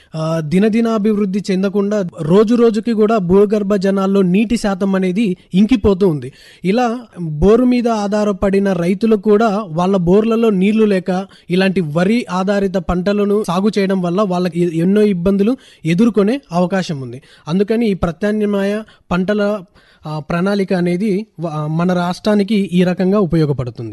ఆ, దినదినాభివృద్ధి చెందకుండా రోజు రోజుకి కూడా భూగర్భ జనాల్లో నీటి శాతం అనేది ఇంకిపోతూ ఉంది ఇలా బోరు మీద ఆధారపడిన రైతులు కూడా వాళ్ళ బోర్లలో నీళ్లు లేక ఇలాంటి వరి ఆధారిత పంటలను సాగు చేయడం వల్ల వాళ్ళకి ఎన్నో ఇబ్బందులు ఎదుర్కొనే అవకాశం ఉంది అందుకని ఈ ప్రత్యామ్నాయ పంటల ఆ, ప్రణాళిక అనేది వ- మన రాష్ట్రానికి ఈ రకంగా ఉపయోగపడుతుంది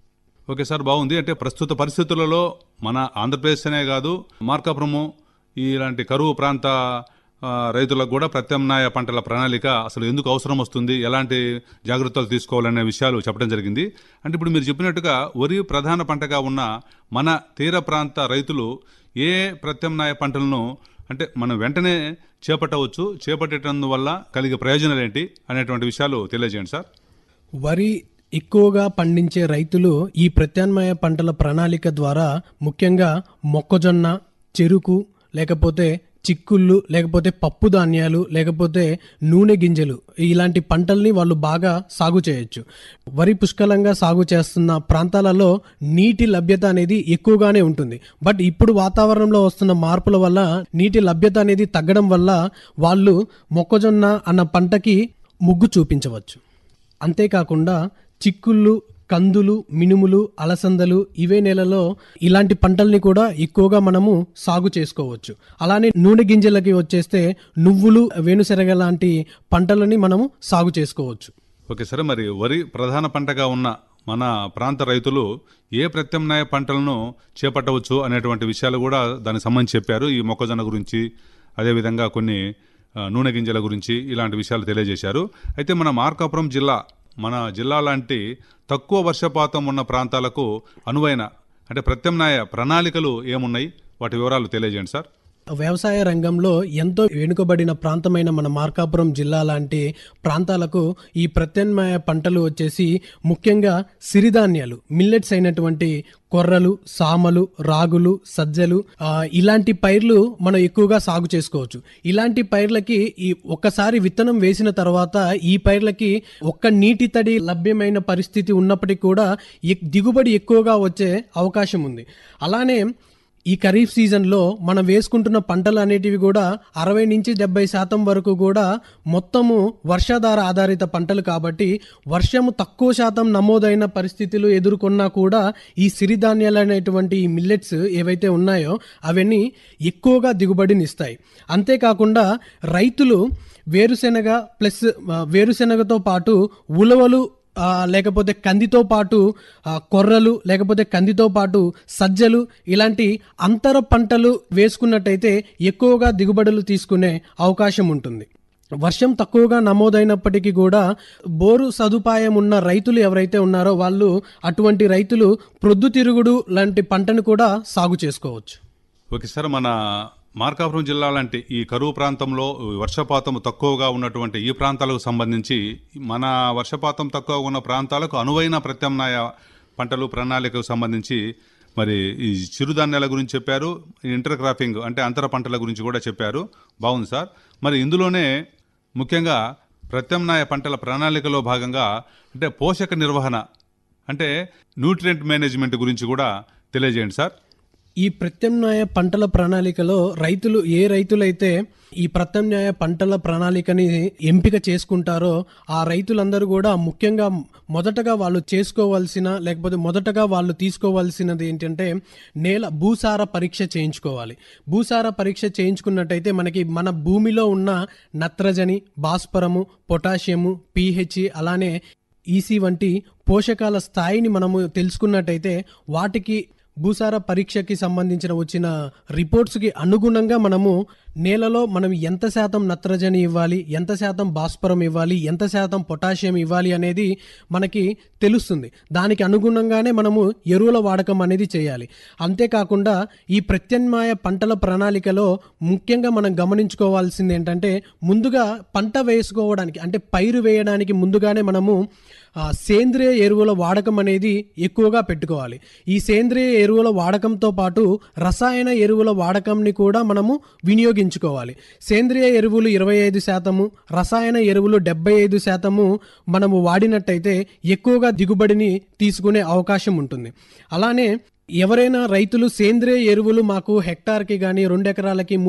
ఓకే సార్ బాగుంది అంటే ప్రస్తుత పరిస్థితులలో మన ఆంధ్రప్రదేశ్ అనే కాదు మార్కాపురము ఇలాంటి కరువు ప్రాంత ఆ, రైతులకు కూడా ప్రత్యామ్నాయ పంటల ప్రణాళిక అసలు ఎందుకు అవసరం వస్తుంది ఎలాంటి జాగ్రత్తలు తీసుకోవాలనే విషయాలు చెప్పడం జరిగింది అంటే ఇప్పుడు మీరు చెప్పినట్టుగా వరి ప్రధాన పంటగా ఉన్న మన తీర ప్రాంత రైతులు ఏ ప్రత్యామ్నాయ పంటలను అంటే మనం వెంటనే చేపట్టవచ్చు చేపట్టడం వల్ల కలిగే ప్రయోజనాలు ఏంటి అనేటువంటి విషయాలు తెలియజేయండి సార్ వరి ఎక్కువగా పండించే రైతులు ఈ ప్రత్యామ్నాయ పంటల ప్రణాళిక ద్వారా ముఖ్యంగా మొక్కజొన్న చెరుకు లేకపోతే చిక్కుళ్ళు లేకపోతే పప్పు ధాన్యాలు లేకపోతే నూనె గింజలు ఇలాంటి పంటల్ని వాళ్ళు బాగా సాగు చేయొచ్చు వరి పుష్కలంగా సాగు చేస్తున్న ప్రాంతాలలో నీటి లభ్యత అనేది ఎక్కువగానే ఉంటుంది బట్ ఇప్పుడు వాతావరణంలో వస్తున్న మార్పుల వల్ల నీటి లభ్యత అనేది తగ్గడం వల్ల వాళ్ళు మొక్కజొన్న అన్న పంటకి ముగ్గు చూపించవచ్చు అంతేకాకుండా చిక్కుళ్ళు కందులు మినుములు అలసందలు ఇవే నెలలో ఇలాంటి పంటల్ని కూడా ఎక్కువగా మనము సాగు చేసుకోవచ్చు అలానే నూనె గింజలకి వచ్చేస్తే నువ్వులు వేణుశెనగ లాంటి పంటలని మనము సాగు చేసుకోవచ్చు ఓకే సరే మరి వరి ప్రధాన పంటగా ఉన్న మన ప్రాంత రైతులు ఏ ప్రత్యామ్నాయ పంటలను చేపట్టవచ్చు అనేటువంటి విషయాలు కూడా దానికి సంబంధించి చెప్పారు ఈ మొక్కజొన్న గురించి అదేవిధంగా కొన్ని ఆ, నూనె గింజల గురించి ఇలాంటి విషయాలు తెలియజేశారు అయితే మన మార్కాపురం జిల్లా మన జిల్లా లాంటి తక్కువ వర్షపాతం ఉన్న ప్రాంతాలకు అనువైన అంటే ప్రత్యామ్నాయ ప్రణాళికలు ఏమున్నాయి వాటి వివరాలు తెలియజేయండి సార్ వ్యవసాయ రంగంలో ఎంతో వెనుకబడిన ప్రాంతమైన మన మార్కాపురం జిల్లా లాంటి ప్రాంతాలకు ఈ ప్రత్యామ్నాయ పంటలు వచ్చేసి ముఖ్యంగా సిరిధాన్యాలు మిల్లెట్స్ అయినటువంటి కొర్రలు సామలు రాగులు సజ్జలు ఆ, ఇలాంటి పైర్లు మనం ఎక్కువగా సాగు చేసుకోవచ్చు ఇలాంటి పైర్లకి ఈ ఒక్కసారి విత్తనం వేసిన తర్వాత ఈ పైర్లకి ఒక్క నీటి తడి లభ్యమైన పరిస్థితి ఉన్నప్పటికీ కూడా ఎక్- దిగుబడి ఎక్కువగా వచ్చే అవకాశం ఉంది అలానే ఈ ఖరీఫ్ సీజన్లో మనం వేసుకుంటున్న పంటలు అనేటివి కూడా అరవై నుంచి డెబ్బై శాతం వరకు కూడా మొత్తము వర్షాధార ఆధారిత పంటలు కాబట్టి వర్షము తక్కువ శాతం నమోదైన పరిస్థితులు ఎదుర్కొన్నా కూడా ఈ సిరిధాన్యాలు అనేటువంటి ఈ మిల్లెట్స్ ఏవైతే ఉన్నాయో అవన్నీ ఎక్కువగా దిగుబడినిస్తాయి అంతేకాకుండా రైతులు వేరుశెనగ ప్లస్ ఆ, వేరుశెనగతో పాటు ఉలవలు ఆ, లేకపోతే కందితో పాటు ఆ, కొర్రలు లేకపోతే కందితో పాటు సజ్జలు ఇలాంటి అంతర పంటలు వేసుకున్నట్టయితే ఎక్కువగా దిగుబడులు తీసుకునే అవకాశం ఉంటుంది వర్షం తక్కువగా నమోదైనప్పటికీ కూడా బోరు సదుపాయం ఉన్న రైతులు ఎవరైతే ఉన్నారో వాళ్ళు అటువంటి రైతులు ప్రొద్దుతిరుగుడు లాంటి పంటను కూడా సాగు చేసుకోవచ్చు ఓకే సార్ మన మార్కాపురం జిల్లా లాంటి ఈ కరువు ప్రాంతంలో వర్షపాతం తక్కువగా ఉన్నటువంటి ఈ ప్రాంతాలకు సంబంధించి మన వర్షపాతం తక్కువగా ఉన్న ప్రాంతాలకు అనువైన ప్రత్యామ్నాయ పంటలు ప్రణాళికకు సంబంధించి మరి ఈ చిరుధాన్యాల గురించి చెప్పారు ఇంటర్ క్రాపింగ్ అంటే అంతర పంటల గురించి కూడా చెప్పారు బాగుంది సార్ మరి ఇందులోనే ముఖ్యంగా ప్రత్యామ్నాయ పంటల ప్రణాళికలో భాగంగా అంటే పోషక నిర్వహణ అంటే న్యూట్రియంట్ మేనేజ్మెంట్ గురించి కూడా తెలియజేయండి సార్ ఈ ప్రత్యామ్నాయ పంటల ప్రణాళికలో రైతులు ఏ రైతులైతే ఈ ప్రత్యామ్నాయ పంటల ప్రణాళికని ఎంపిక చేసుకుంటారో ఆ రైతులందరూ కూడా ముఖ్యంగా మొదటగా వాళ్ళు చేసుకోవాల్సిన లేకపోతే మొదటగా వాళ్ళు తీసుకోవాల్సినది ఏంటంటే నేల భూసార పరీక్ష చేయించుకోవాలి భూసార పరీక్ష చేయించుకున్నట్టయితే మనకి మన భూమిలో ఉన్న నత్రజని భాస్వరము పొటాషియము పీహెచ్ అలానే ఈసీ వంటి పోషకాల స్థాయిని మనము తెలుసుకున్నట్టయితే వాటికి భూసార పరీక్షకి సంబంధించిన వచ్చిన రిపోర్ట్స్కి అనుగుణంగా మనము నేలలో మనం ఎంత శాతం నత్రజని ఇవ్వాలి ఎంత శాతం భాస్వరం ఇవ్వాలి ఎంత శాతం పొటాషియం ఇవ్వాలి అనేది మనకి తెలుస్తుంది దానికి అనుగుణంగానే మనము ఎరువుల వాడకం అనేది చేయాలి అంతేకాకుండా ఈ ప్రత్యామ్నాయ పంటల ప్రణాళికలో ముఖ్యంగా మనం గమనించుకోవాల్సింది ఏంటంటే ముందుగా పంట వేసుకోవడానికి అంటే పైరు వేయడానికి ముందుగానే మనము ఆ, సేంద్రియ ఎరువుల వాడకం అనేది ఎక్కువగా పెట్టుకోవాలి ఈ సేంద్రియ ఎరువుల వాడకంతో పాటు రసాయన ఎరువుల వాడకంని కూడా మనము వినియోగించుకోవాలి సేంద్రియ ఎరువులు ఇరవై ఐదు శాతము రసాయన ఎరువులు డెబ్బై ఐదు శాతము మనము వాడినట్టయితే ఎక్కువగా దిగుబడిని తీసుకునే అవకాశం ఉంటుంది అలానే ఎవరైనా రైతులు సేంద్రియ ఎరువులు మాకు హెక్టార్కి కానీ రెండు ఎకరాలకి